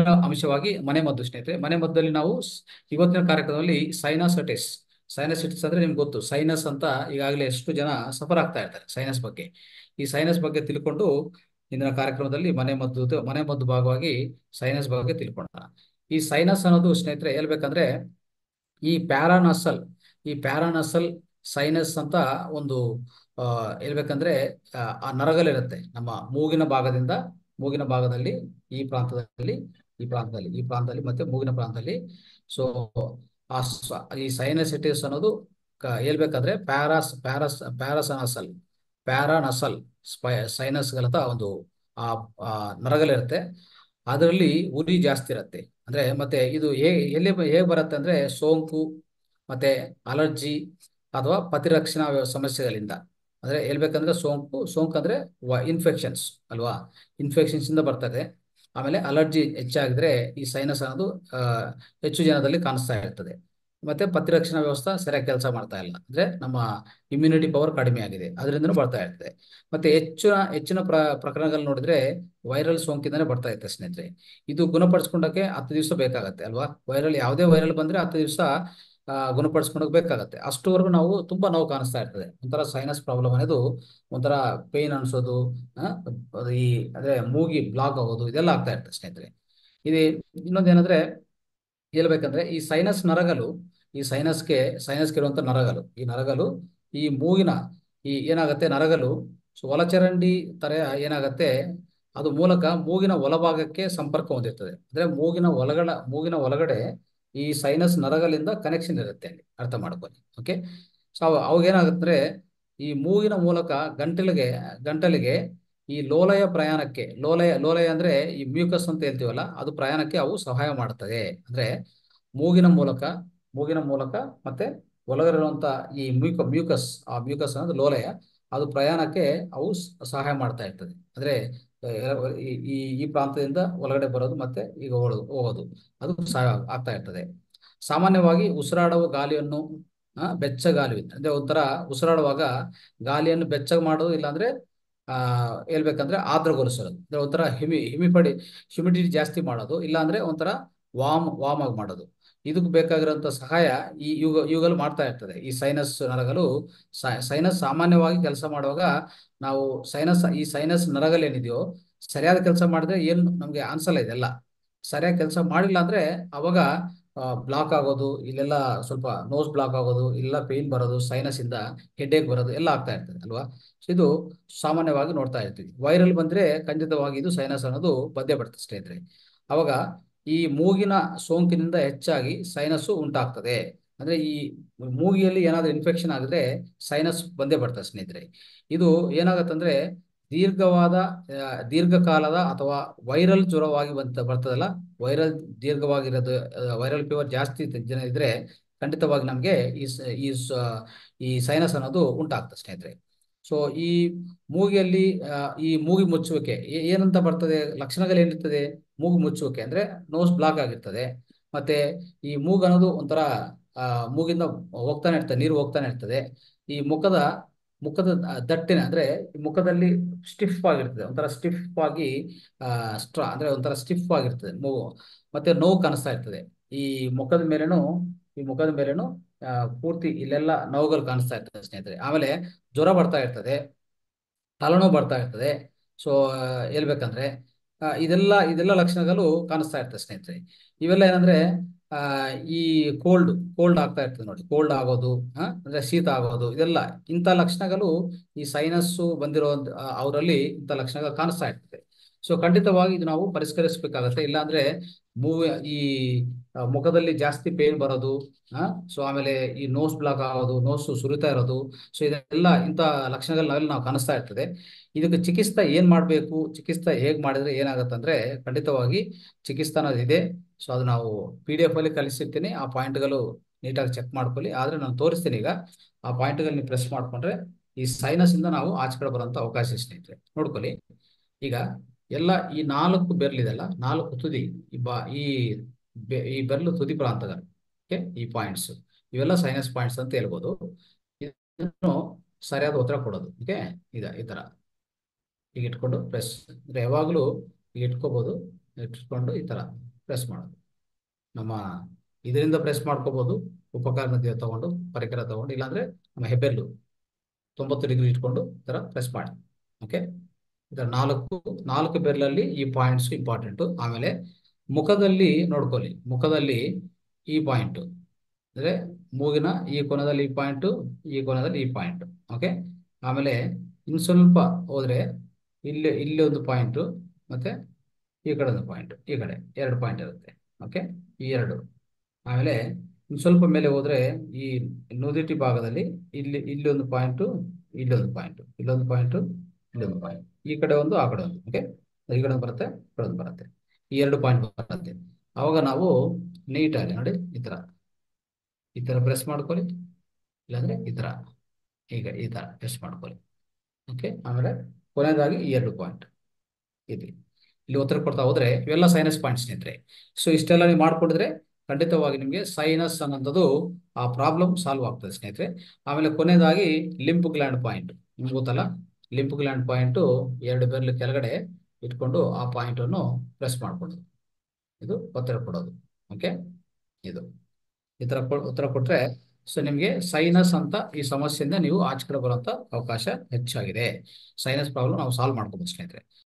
ಅಂಶವಾಗಿ ಮನೆಮದ್ದು ಸ್ನೇಹಿತರೆ ಮನೆಮದ್ದಲ್ಲಿ ನಾವು ಸ್- ಇವತ್ತಿನ ಕಾರ್ಯಕ್ರಮದಲ್ಲಿ ಸೈನಸೈಟಿಸ್ ಸೈನಸೈಟಿಸ್ ಅಂದ್ರೆ ನಿಮ್ಗೆ ಗೊತ್ತು ಸೈನಸ್ ಅಂತ ಈಗಾಗಲೇ ಎಷ್ಟು ಜನ ಸಫರ್ ಆಗ್ತಾ ಇರ್ತಾರೆ ಸೈನಸ್ ಬಗ್ಗೆ ಈ ಸೈನಸ್ ಬಗ್ಗೆ ತಿಳ್ಕೊಂಡು ಇಂದಿನ ಕಾರ್ಯಕ್ರಮದಲ್ಲಿ ಮನೆಮದ್ದು ಮನೆಮದ್ದು ಭಾಗವಾಗಿ ಸೈನಸ್ ಬಗ್ಗೆ ತಿಳ್ಕೊಳ್ಳೋಣ ಈ ಸೈನಸ್ ಅನ್ನೋದು ಸ್ನೇಹಿತರೆ ಹೇಳ್ಬೇಕಂದ್ರೆ ಈ ಪ್ಯಾರಾನಸಲ್ ಈ ಪ್ಯಾರಾನಸಲ್ ಸೈನಸ್ ಅಂತ ಒಂದು ಆ, ಹೇಳ್ಬೇಕಂದ್ರೆ ಆ, ಆ ನರಗಳಿರುತ್ತೆ ನಮ್ಮ ಮೂಗಿನ ಭಾಗದಿಂದ ಮೂಗಿನ ಭಾಗದಲ್ಲಿ ಈ ಪ್ರಾಂತದಲ್ಲಿ ಈ ಪ್ರಾಂತದಲ್ಲಿ ಈ ಪ್ರಾಂತದಲ್ಲಿ ಮತ್ತೆ ಮೂಗಿನ ಪ್ರಾಂತದಲ್ಲಿ ಸೊ ಆ ಸ- ಈ ಸೈನಸೈಟಿಸ್ ಅನ್ನೋದು ಕ- ಹೇಳ್ಬೇಕಂದ್ರೆ ಪ್ಯಾರಾಸ್ ಪ್ಯಾರಾಸ್ ಪ್ಯಾರಾಸನಸಲ್ ಪ್ಯಾರಾನಸಲ್ ಸ್ಪೈ ಸೈನಸ್ಗಳಂತ ಒಂದು ಆ ಆ ನರಗಳಿರುತ್ತೆ ಅದರಲ್ಲಿ ಉರಿ ಜಾಸ್ತಿ ಇರುತ್ತೆ ಅಂದ್ರೆ ಮತ್ತೆ ಇದು ಹೇ ಎಲ್ಲಿ ಬ- ಹೇಗೆ ಬರುತ್ತೆ ಅಂದ್ರೆ ಸೋಂಕು ಮತ್ತೆ ಅಲರ್ಜಿ ಅಥವಾ ಪ್ರತಿರಕ್ಷಣಾ ವ್ಯ- ಸಮಸ್ಯೆಗಳಿಂದ ಅಂದ್ರೆ ಹೇಳ್ಬೇಕಂದ್ರೆ ಸೋಂಕು ಸೋಂಕು ಅಂದ್ರೆ ಇನ್ಫೆಕ್ಷನ್ಸ್ ಅಲ್ವಾ ಇನ್ಫೆಕ್ಷನ್ಸ್ ಇಂದ ಬರ್ತದೆ ಆಮೇಲೆ ಅಲರ್ಜಿ ಹೆಚ್ಚಾಗಿದ್ರೆ ಈ ಸೈನಸ್ ಅನ್ನೋದು ಆ, ಹೆಚ್ಚು ಜನದಲ್ಲಿ ಕಾಣಿಸ್ತಾ ಇರ್ತದೆ ಮತ್ತೆ ಪ್ರತಿರಕ್ಷಣಾ ವ್ಯವಸ್ಥೆ ಸರಿಯಾಗಿ ಕೆಲಸ ಮಾಡ್ತಾ ಇಲ್ಲ ಅಂದ್ರೆ ನಮ್ಮ ಇಮ್ಯುನಿಟಿ ಪವರ್ ಕಡಿಮೆ ಆಗಿದೆ ಅದರಿಂದನೂ ಬರ್ತಾ ಇರ್ತದೆ ಮತ್ತೆ ಹೆಚ್ಚಿನ ಹೆಚ್ಚಿನ ಪ್ರ ಪ್ರಕರಣಗಳು ನೋಡಿದ್ರೆ ವೈರಲ್ ಸೋಂಕಿಂದನೇ ಬರ್ತಾ ಇರುತ್ತೆ ಸ್ನೇಹಿತರೆ ಇದು ಗುಣಪಡಿಸ್ಕೊಂಡಕ್ಕೆ ಹತ್ತು ದಿವಸ ಬೇಕಾಗತ್ತೆ ಅಲ್ವಾ ವೈರಲ್ ಯಾವುದೇ ವೈರಲ್ ಬಂದ್ರೆ ಹತ್ತು ದಿವಸ ಗುಣಪಡಿಸ್ಕೊಂಡೋಗ್ ಬೇಕಾಗತ್ತೆ ಅಷ್ಟುವರೆಗೂ ನಾವು ತುಂಬಾ ನೋವು ಕಾಣಿಸ್ತಾ ಇರ್ತದೆ ಒಂಥರ ಸೈನಸ್ ಪ್ರಾಬ್ಲಮ್ ಅನ್ನೋದು ಒಂಥರ ಪೇನ್ ಅನ್ಸೋದು ಆ, ಅದು ಈ ಅಂದ್ರೆ ಮೂಗಿ ಬ್ಲಾಕ್ ಆಗೋದು ಇದೆಲ್ಲ ಆಗ್ತಾ ಇರ್ತದೆ ಸ್ನೇಹಿತರೆ ಇದು ಇನ್ನೊಂದೇನಂದ್ರೆ ಹೇಳ್ಬೇಕಂದ್ರೆ ಈ ಸೈನಸ್ ನರಗಳು ಈ ಸೈನಸ್ಗೆ ಸೈನಸ್ಗೆ ಇರುವಂತ ನರಗಳು ಈ ನರಗಳು ಈ ಮೂಗಿನ ಈ ಏನಾಗತ್ತೆ ನರಗಳು ಸೊ ಒಳಚರಂಡಿ ತರ ಏನಾಗತ್ತೆ ಅದು ಮೂಲಕ ಮೂಗಿನ ಒಳಭಾಗಕ್ಕೆ ಸಂಪರ್ಕ ಹೊಂದಿರ್ತದೆ ಅಂದ್ರೆ ಮೂಗಿನ ಒಳಗಡ ಮೂಗಿನ ಒಳಗಡೆ ಈ ಸೈನಸ್ ನರಗಳಿಂದ ಕನೆಕ್ಷನ್ ಇರುತ್ತೆ ಅಲ್ಲಿ ಅರ್ಥ ಮಾಡ್ಕೊಳ್ಳಿ ಓಕೆ ಸೊ ಅವಾಗ ಏನಾಗುತ್ತೆ ಈ ಮೂಗಿನ ಮೂಲಕ ಗಂಟಲಿಗೆ ಗಂಟಲಿಗೆ ಈ ಲೋಲಯ ಪ್ರಯಾಣಕ್ಕೆ ಲೋಲಯ ಲೋಲಯ ಅಂದ್ರೆ ಈ ಮ್ಯೂಕಸ್ ಅಂತ ಹೇಳ್ತೀವಲ್ಲ ಅದು ಪ್ರಯಾಣಕ್ಕೆ ಅವು ಸಹಾಯ ಮಾಡ್ತದೆ ಅಂದ್ರೆ ಮೂಗಿನ ಮೂಲಕ ಮೂಗಿನ ಮೂಲಕ ಮತ್ತೆ ಒಳಗಿರುವಂತ ಈ ಮ್ಯೂಕ ಮ್ಯೂಕಸ್ ಆ ಮ್ಯೂಕಸ್ ಅನ್ನೋದು ಲೋಲಯ ಅದು ಪ್ರಯಾಣಕ್ಕೆ ಅವು ಸ- ಸಹಾಯ ಮಾಡ್ತಾ ಇರ್ತದೆ ಅಂದ್ರೆ ಆ, ಈ ಈ ಈ ಪ್ರಾಂತದಿಂದ ಒಳಗಡೆ ಬರೋದು ಮತ್ತೆ ಈಗ ಹೋಗೋದು ಹೋಗೋದು ಅದು ಸಹಾಯ ಆಗ್ತಾ ಇರ್ತದೆ ಸಾಮಾನ್ಯವಾಗಿ ಉಸಿರಾಡುವ ಗಾಳಿಯನ್ನು ಆ, ಬೆಚ್ಚಗಾಲುವಿಂದ ಅಂದ್ರೆ ಒಂಥರ ಉಸಿರಾಡುವಾಗ ಗಾಳಿಯನ್ನು ಬೆಚ್ಚಗೆ ಮಾಡೋದು ಇಲ್ಲಾಂದ್ರೆ ಆ ಹೇಳ್ಬೇಕಂದ್ರೆ ಆರ್ದ್ರಗೊಳಿಸೋದು ಅಂದ್ರೆ ಒಂಥರ ಹಿಮಿ ಹಿಮಿಪಡಿ ಹ್ಯುಮಿಡಿಟಿ ಜಾಸ್ತಿ ಮಾಡೋದು ಇಲ್ಲಾಂದ್ರೆ ಒಂಥರ ವಾಮ್ ವಾಮ್ ಆಗಿ ಮಾಡೋದು ಇದಕ್ಕೆ ಬೇಕಾಗಿರುವಂತ ಸಹಾಯ ಈ ಇವುಗ ಇವುಗಳು ಮಾಡ್ತಾ ಇರ್ತದೆ ಈ ಸೈನಸ್ ನರಗಳು ಸೈ- ಸೈನಸ್ ಸಾಮಾನ್ಯವಾಗಿ ಕೆಲಸ ಮಾಡುವಾಗ ನಾವು ಸೈನಸ್ ಈ ಸೈನಸ್ ನರಗಳೇನಿದೆಯೋ ಸರಿಯಾದ ಕೆಲಸ ಮಾಡಿದ್ರೆ ಏನು ನಮ್ಗೆ ಅನ್ಸಲ್ಲ ಇದೆಲ್ಲ ಸರಿಯಾಗಿ ಕೆಲಸ ಮಾಡಿಲ್ಲ ಅಂದ್ರೆ ಅವಾಗ ಬ್ಲಾಕ್ ಆಗೋದು ಇಲ್ಲೆಲ್ಲ ಸ್ವಲ್ಪ ನೋಸ್ ಬ್ಲಾಕ್ ಆಗೋದು ಇಲ್ಲ ಪೇನ್ ಬರೋದು ಸೈನಸ್ ಇಂದ ಹೆಡ್ಏಕ್ ಬರೋದು ಎಲ್ಲ ಆಗ್ತಾ ಇರ್ತದೆ ಅಲ್ವಾ ಸೊ ಇದು ಸಾಮಾನ್ಯವಾಗಿ ನೋಡ್ತಾ ಇರ್ತೀವಿ ವೈರಲ್ ಬಂದ್ರೆ ಖಂಡಿತವಾಗಿ ಇದು ಸೈನಸ್ ಅನ್ನೋದು ಬಂದೇ ಬರ್ತದೆ ಸ್ನೇಹಿತರೆ ಅವಾಗ ಈ ಮೂಗಿನ ಸೋಂಕಿನಿಂದ ಹೆಚ್ಚಾಗಿ ಸೈನಸ್ಸು ಉಂಟಾಗ್ತದೆ ಅಂದ್ರೆ ಈ ಮೂಗಿಯಲ್ಲಿ ಏನಾದ್ರೂ ಇನ್ಫೆಕ್ಷನ್ ಆಗಿದ್ರೆ ಸೈನಸ್ ಬಂದೇ ಬರ್ತದೆ ಸ್ನೇಹಿತರೆ ಇದು ಏನಾಗತ್ತಂದ್ರೆ ದೀರ್ಘವಾದ ಆ, ದೀರ್ಘಕಾಲದ ಅಥವಾ ವೈರಲ್ ಜ್ವರವಾಗಿ ಬಂತ ಬರ್ತದಲ್ಲ ವೈರಲ್ ದೀರ್ಘವಾಗಿರೋದು ವೈರಲ್ ಫೀವರ್ ಜಾಸ್ತಿ ಇದ್ದ ಜನ ಇದ್ರೆ ಖಂಡಿತವಾಗಿ ನಮಗೆ ಈ ಸ- ಈ ಸ- ಈ ಸೈನಸ್ ಅನ್ನೋದು ಉಂಟಾಗ್ತದೆ ಸ್ನೇಹಿತರೆ ಸೊ ಈ ಮೂಗಿಯಲ್ಲಿ ಆ, ಈ ಮೂಗಿ ಮುಚ್ಚುವಿಕೆ ಏ- ಏನಂತ ಬರ್ತದೆ ಲಕ್ಷಣಗಳು ಏನಿರ್ತದೆ ಮೂಗು ಮುಚ್ಚುವಿಕೆ ಅಂದ್ರೆ ನೋಸ್ ಬ್ಲಾಕ್ ಆಗಿರ್ತದೆ ಮತ್ತೆ ಈ ಮೂಗು ಅನ್ನೋದು ಒಂಥರ ಆ, ಮೂಗಿಂದ ಹೋಗ್ತಾನೆ ಇರ್ತದೆ ನೀರು ಹೋಗ್ತಾನೆ ಇರ್ತದೆ ಈ ಮುಖದ ಮುಖದ ದಟ್ಟಿನ ಅಂದ್ರೆ ಈ ಮುಖದಲ್ಲಿ ಸ್ಟಿಫ್ ಆಗಿರ್ತದೆ ಒಂಥರ ಸ್ಟಿಫ್ ಆಗಿ ಆ ಸ್ಟ್ರಾ ಅಂದ್ರೆ ಒಂಥರ ಸ್ಟಿಫ್ ಆಗಿರ್ತದೆ ಮೂಗು ಮತ್ತೆ ನೋವು ಕಾಣಿಸ್ತಾ ಇರ್ತದೆ ಈ ಮುಖದ ಮೇಲೇನು ಈ ಮುಖದ ಮೇಲೇನು ಆ, ಪೂರ್ತಿ ಇಲ್ಲೆಲ್ಲ ನೋವುಗಳು ಕಾಣಿಸ್ತಾ ಇರ್ತದೆ ಸ್ನೇಹಿತರೆ ಆಮೇಲೆ ಜ್ವರ ಬರ್ತಾ ಇರ್ತದೆ ತಲೆನೋವು ಬರ್ತಾ ಇರ್ತದೆ ಸೊ ಹೇಳ್ಬೇಕಂದ್ರೆ ಆ, ಇದೆಲ್ಲ ಇದೆಲ್ಲ ಲಕ್ಷಣಗಳು ಕಾಣಿಸ್ತಾ ಇರ್ತದೆ ಸ್ನೇಹಿತರೆ ಇವೆಲ್ಲ ಏನಂದ್ರೆ ಆ ಈ ಕೋಲ್ಡ್ ಕೋಲ್ಡ್ ಆಗ್ತಾ ಇರ್ತದೆ ನೋಡಿ ಕೋಲ್ಡ್ ಆಗೋದು ಆ, ಅಂದ್ರೆ ಶೀತ ಆಗೋದು ಇದೆಲ್ಲ ಇಂಥ ಲಕ್ಷಣಗಳು ಈ ಸೈನಸ್ಸು ಬಂದಿರೋ ಅವರಲ್ಲಿ ಇಂಥ ಲಕ್ಷಣಗಳು ಕಾಣಿಸ್ತಾ ಇರ್ತದೆ ಸೊ ಖಂಡಿತವಾಗಿ ಇದು ನಾವು ಪರಿಷ್ಕರಿಸಬೇಕಾಗತ್ತೆ ಇಲ್ಲಾಂದ್ರೆ ಮೂವ್ ಈ ಆ, ಮುಖದಲ್ಲಿ ಜಾಸ್ತಿ ಪೇನ್ ಬರೋದು ಆ ಸೊ ಆಮೇಲೆ ಈ ನೋಸ್ ಬ್ಲಾಕ್ ಆಗೋದು ನೋಸು ಸುರಿತಾ ಇರೋದು ಸೊ ಇದೆಲ್ಲ ಇಂಥ ಲಕ್ಷಣಗಳು ನಾವೆಲ್ಲ ನಾವು ಕಾಣಿಸ್ತಾ ಇರ್ತದೆ ಇದಕ್ಕೆ ಚಿಕಿತ್ಸೆ ಏನ್ ಮಾಡಬೇಕು ಚಿಕಿತ್ಸೆ ಹೇಗ್ ಮಾಡಿದ್ರೆ ಏನಾಗತ್ತಂದ್ರೆ ಖಂಡಿತವಾಗಿ ಚಿಕಿತ್ಸೆ ಅನ್ನೋದು ಇದೆ ಸೊ ಅದು ನಾವು ಪಿ ಡಿ ಎಫ್ ಅಲ್ಲಿ ಕಳಿಸಿರ್ತೀನಿ ಆ ಪಾಯಿಂಟ್ಗಳು ನೀಟಾಗಿ ಚೆಕ್ ಮಾಡ್ಕೊಳ್ಳಿ ಆದ್ರೆ ನಾನು ತೋರಿಸ್ತೀನಿ ಈಗ ಆ ಪಾಯಿಂಟ್ಗಳು ನೀವು ಪ್ರೆಸ್ ಮಾಡ್ಕೊಂಡ್ರೆ ಈ ಸೈನಸ್ ಇಂದ ನಾವು ಆಚೆ ಕಡೆ ಬರುವಂತ ಅವಕಾಶ ಇದೆ ಸ್ನೇಹಿತರೆ ನೋಡ್ಕೊಳ್ಳಿ ಈಗ ಎಲ್ಲ ಈ ನಾಲ್ಕು ಬೆರಳಿದೆಲ್ಲ ನಾಲ್ಕು ತುದಿ ಈ ಬಾ ಈ ಬೆ- ಈ ಬೆರಳು ತುದಿ ಪ್ರಾಂತಗಳು ಓಕೆ ಈ ಪಾಯಿಂಟ್ಸ್ ಇವೆಲ್ಲ ಸೈನಸ್ ಪಾಯಿಂಟ್ಸ್ ಅಂತ ಹೇಳ್ಬೋದು ಇದನ್ನು ಸರಿಯಾದ ಉತ್ತರ ಕೊಡೋದು ಓಕೆ ಇದ ಈ ತರ ಈಗ ಇಟ್ಕೊಂಡು ಪ್ರೆಸ್ ಅಂದ್ರೆ ಯಾವಾಗಲೂ ಈಗ ಇಟ್ಕೋಬಹುದು ಇಟ್ಕೊಂಡು ಈ ತರ ಪ್ರೆಸ್ ಮಾಡೋದು ನಮ್ಮ ಇದರಿಂದ ಪ್ರೆಸ್ ಮಾಡ್ಕೋಬಹುದು ಉಪಕರಣ ತಗೊಂಡು ಪರಿಕರ ತಗೊಂಡು ಇಲ್ಲಾಂದ್ರೆ ನಮ್ಮ ಹೆಬ್ಬೆರಳು ತೊಂಬತ್ತು ಡಿಗ್ರಿ ಇಟ್ಕೊಂಡು ಈ ಥರ ಪ್ರೆಸ್ ಮಾಡಿ ಓಕೆ ಇದರ ನಾಲ್ಕು ನಾಲ್ಕು ಬೆರಳಲ್ಲಿ ಈ ಪಾಯಿಂಟ್ಸ್ ಇಂಪಾರ್ಟೆಂಟು ಆಮೇಲೆ ಮುಖದಲ್ಲಿ ನೋಡ್ಕೊಳ್ಳಿ ಮುಖದಲ್ಲಿ ಈ ಪಾಯಿಂಟು ಅಂದರೆ ಮೂಗಿನ ಈ ಕೋನದಲ್ಲಿ ಈ ಪಾಯಿಂಟು ಈ ಕೋನದಲ್ಲಿ ಈ ಪಾಯಿಂಟು ಓಕೆ ಆಮೇಲೆ ಇನ್ನು ಸ್ವಲ್ಪ ಹೋದರೆ ಇಲ್ಲಿ ಇಲ್ಲಿ ಒಂದು ಪಾಯಿಂಟು ಮತ್ತು ಈ ಕಡೆ ಒಂದು ಪಾಯಿಂಟ್ ಈ ಕಡೆ ಎರಡು ಪಾಯಿಂಟ್ ಇರುತ್ತೆ ಓಕೆ ಈ ಎರಡು ಆಮೇಲೆ ಇನ್ನು ಸ್ವಲ್ಪ ಮೇಲೆ ಹೋದರೆ ಈ ನುದಿಟಿ ಭಾಗದಲ್ಲಿ ಇಲ್ಲಿ ಇಲ್ಲಿ ಒಂದು ಪಾಯಿಂಟು ಇಲ್ಲೊಂದು ಪಾಯಿಂಟು ಇಲ್ಲೊಂದು ಪಾಯಿಂಟು ಇಲ್ಲೊಂದು ಪಾಯಿಂಟ್ ಈ ಕಡೆ ಒಂದು ಆ ಕಡೆ ಒಂದು ಓಕೆ ಈ ಕಡೆ ಒಂದು ಬರುತ್ತೆ ಈ ಕಡೆ ಒಂದು ಬರುತ್ತೆ ಈ ಎರಡು ಪಾಯಿಂಟ್ ಬರುತ್ತೆ ಅವಾಗ ನಾವು ನೀಟಾಗಿ ನೋಡಿ ಈ ಥರ ಈ ಥರ ಪ್ರೆಸ್ ಮಾಡ್ಕೊಳ್ಳಿ ಇಲ್ಲಾಂದ್ರೆ ಈ ಥರ ಈಗ ಈ ಥರ ಪ್ರೆಸ್ ಮಾಡ್ಕೊಳ್ಳಿ ಓಕೆ ಆಮೇಲೆ ಕೊನೆಯದಾಗಿ ಈ ಎರಡು ಪಾಯಿಂಟ್ ಇಲ್ಲಿ ಇಲ್ಲಿ ಉತ್ತರ ಕೊಡ್ತಾ ಹೋದ್ರೆ ಇವೆಲ್ಲ ಸೈನಸ್ ಪಾಯಿಂಟ್ಸ್ ಸ್ನೇಹಿತರೆ ಸೊ ಇಷ್ಟೆಲ್ಲ ನೀವು ಮಾಡ್ಕೊಂಡಿದ್ರೆ ಖಂಡಿತವಾಗಿ ನಿಮಗೆ ಸೈನಸ್ ಅನ್ನೋಂಥದ್ದು ಆ ಪ್ರಾಬ್ಲಮ್ ಸಾಲ್ವ್ ಆಗ್ತದೆ ಸ್ನೇಹಿತರೆ ಆಮೇಲೆ ಕೊನೆಯದಾಗಿ ಲಿಂಪ್ ಗ್ಲ್ಯಾಂಡ್ ಪಾಯಿಂಟ್ ನಿಮ್ಗೆ ಗೊತ್ತಲ್ಲ ಲಿಂಪ್ ಗ್ಲ್ಯಾಂಡ್ ಪಾಯಿಂಟು ಎರಡು ಬೆರಳು ಕೆಳಗಡೆ ಇಟ್ಕೊಂಡು ಆ ಪಾಯಿಂಟನ್ನು ಪ್ರೆಸ್ ಮಾಡ್ಕೊಳ್ಳೋದು ಇದು ಒತ್ತಡ ಕೊಡೋದು ಓಕೆ ಇದು ಈ ಥರ ಕೊ- ಉತ್ತರ ಕೊಟ್ರೆ ಸೊ ನಿಮಗೆ ಸೈನಸ್ ಅಂತ ಈ ಸಮಸ್ಯೆಯಿಂದ ನೀವು ಆಚೆ ಕಡೆ ಬರುವಂತ ಅವಕಾಶ ಹೆಚ್ಚಾಗಿದೆ ಸೈನಸ್ ಪ್ರಾಬ್ಲಮ್ ನಾವು ಸಾಲ್ವ್ ಮಾಡ್ಕೋಬಹುದು ಸ್ನೇಹಿತರೆ